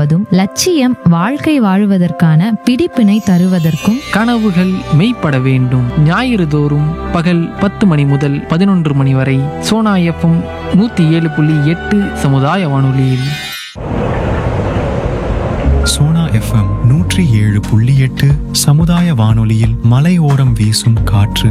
உண்டாவதும் லட்சியம் வாழ்க்கை வாழுவதற்கான பிடிப்பினை தருவதற்கும் கனவுகள் மெய்ப்பட வேண்டும் ஞாயிறு தோறும் பகல் பத்து மணி முதல் பதினொன்று மணி வரை சோனா எஃப்எம் நூற்றி ஏழு புள்ளி எட்டு சமுதாய வானொலியில் சோனா எஃப்எம் நூற்றி ஏழு புள்ளி எட்டு சமுதாய வானொலியில் மலையோரம் வீசும் காற்று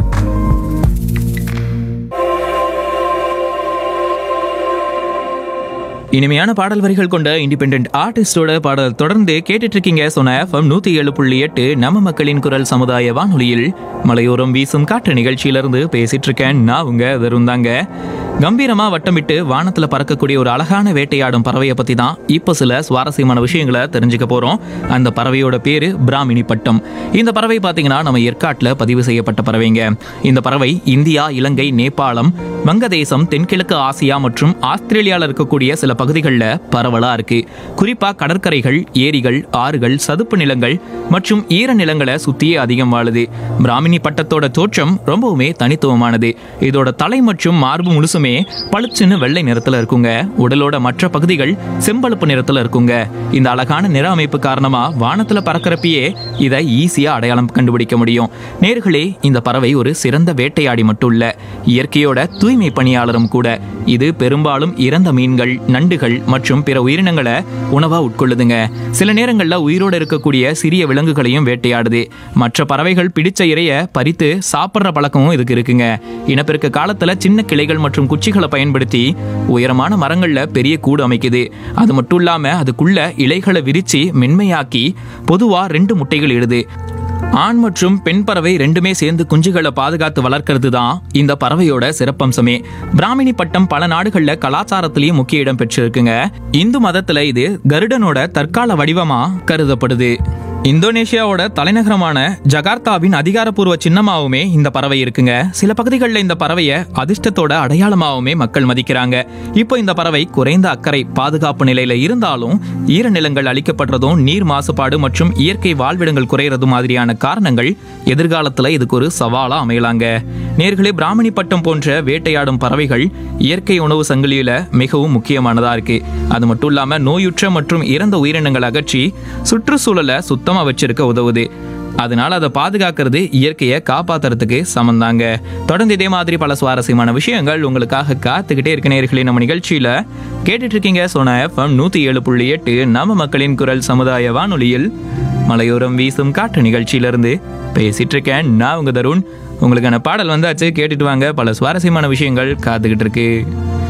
இனிமையான பாடல் வரிகள் கொண்ட இண்டிபெண்டன்ட் ஆர்டிஸ்டோட பாடல் தொடர்ந்து கேட்டுட்டு இருக்கீங்க சொன்ன எஃப்எம் நூத்தி ஏழு புள்ளி எட்டு நம்ம மக்களின் குரல் சமுதாய வானொலியில் மலையோரம் வீசும் காற்று நிகழ்ச்சியிலிருந்து பேசிட்டு இருக்கேன் நான் உங்க வெறுந்தாங்க கம்பீரமா வட்டமிட்டு வானத்துல பறக்கக்கூடிய ஒரு அழகான வேட்டையாடும் பறவையை பத்தி தான் இப்போ சில சுவாரஸ்யமான விஷயங்களை தெரிஞ்சுக்க போறோம் அந்த பறவையோட பேரு பிராமினி பட்டம் இந்த பறவை பாத்தீங்கன்னா நம்ம ஏற்காட்டுல பதிவு செய்யப்பட்ட பறவைங்க இந்த பறவை இந்தியா இலங்கை நேபாளம் வங்கதேசம் தென்கிழக்கு ஆசியா மற்றும் ஆஸ்திரேலியால இருக்கக்கூடிய சில பகுதிகளில் பரவலா இருக்கு குறிப்பா கடற்கரைகள் ஏரிகள் ஆறுகள் சதுப்பு நிலங்கள் மற்றும் ஈர நிலங்களை சுத்தியே அதிகம் வாழுது பிராமினி பட்டத்தோட தோற்றம் ரொம்பவுமே தனித்துவமானது இதோட தலை மற்றும் மார்பு முழுசுமே பளிச்சுன்னு வெள்ளை நிறத்துல இருக்குங்க உடலோட மற்ற பகுதிகள் செம்பழுப்பு நிறத்துல இருக்குங்க இந்த அழகான நிற அமைப்பு காரணமா வானத்துல பறக்கிறப்பயே இதை ஈஸியா அடையாளம் கண்டுபிடிக்க முடியும் நேர்களே இந்த பறவை ஒரு சிறந்த வேட்டையாடி மட்டும் இல்ல இயற்கையோட தூய்மை பணியாளரும் கூட இது பெரும்பாலும் இறந்த மீன்கள் நண்டுகள் மற்றும் பிற உயிரினங்களை உணவா உட்கொள்ளுதுங்க சில நேரங்கள்ல உயிரோடு இருக்கக்கூடிய சிறிய விலங்குகளையும் வேட்டையாடுது மற்ற பறவைகள் பிடிச்ச இரைய பறித்து சாப்பிட்ற பழக்கமும் இதுக்கு இருக்குங்க இனப்பெருக்க காலத்துல சின்ன கிளைகள் மற்றும் குச்சிகளை பயன்படுத்தி உயரமான மரங்கள்ல பெரிய கூடு அமைக்குது அது மட்டும் இல்லாம அதுக்குள்ள இலைகளை விரிச்சு மென்மையாக்கி பொதுவா ரெண்டு முட்டைகள் இடுது ஆண் மற்றும் பெண் பறவை ரெண்டுமே சேர்ந்து குஞ்சுகளை பாதுகாத்து வளர்க்கறது தான் இந்த பறவையோட சிறப்பம்சமே பிராமினி பட்டம் பல நாடுகள்ல கலாச்சாரத்திலயும் முக்கிய இடம் பெற்றிருக்குங்க இந்து மதத்துல இது கருடனோட தற்கால வடிவமா கருதப்படுது இந்தோனேஷியாவோட தலைநகரமான ஜகார்த்தாவின் அதிகாரப்பூர்வ சின்னமாவுமே இந்த பறவை இருக்குங்க சில பகுதிகளில் இந்த பறவையை அதிர்ஷ்டத்தோட அடையாளமாவுமே மக்கள் மதிக்கிறாங்க இப்போ இந்த பறவை குறைந்த அக்கறை பாதுகாப்பு நிலையில இருந்தாலும் ஈரநிலங்கள் அழிக்கப்படுறதும் நீர் மாசுபாடு மற்றும் இயற்கை வாழ்விடங்கள் குறையறது மாதிரியான காரணங்கள் எதிர்காலத்துல இதுக்கு ஒரு சவாலா அமையலாங்க நேர்களே பிராமணி பட்டம் போன்ற வேட்டையாடும் பறவைகள் இயற்கை உணவு சங்கிலியில மிகவும் முக்கியமானதா இருக்கு அது மட்டும் இல்லாம நோயுற்ற மற்றும் இறந்த உயிரினங்களை அகற்றி சுற்றுச்சூழலை சுத்தமா வச்சிருக்க உதவுது அதனால அதை பாதுகாக்கிறது இயற்கையை காப்பாத்துறதுக்கு சமந்தாங்க தொடர்ந்து இதே மாதிரி பல சுவாரஸ்யமான விஷயங்கள் உங்களுக்காக காத்துக்கிட்டே இருக்க நேர்களே நம்ம நிகழ்ச்சியில கேட்டுட்டு இருக்கீங்க சோனா எஃப்எம் நூத்தி ஏழு புள்ளி எட்டு நம்ம மக்களின் குரல் சமுதாய வானொலியில் மலையோரம் வீசும் காற்று நிகழ்ச்சியிலிருந்து பேசிட்டு இருக்கேன் நான் உங்க தருண் உங்களுக்கான பாடல் வந்தாச்சு கேட்டுட்டு வாங்க பல சுவாரஸ்யமான விஷயங்கள் காத்துக்கிட்டு இருக்கு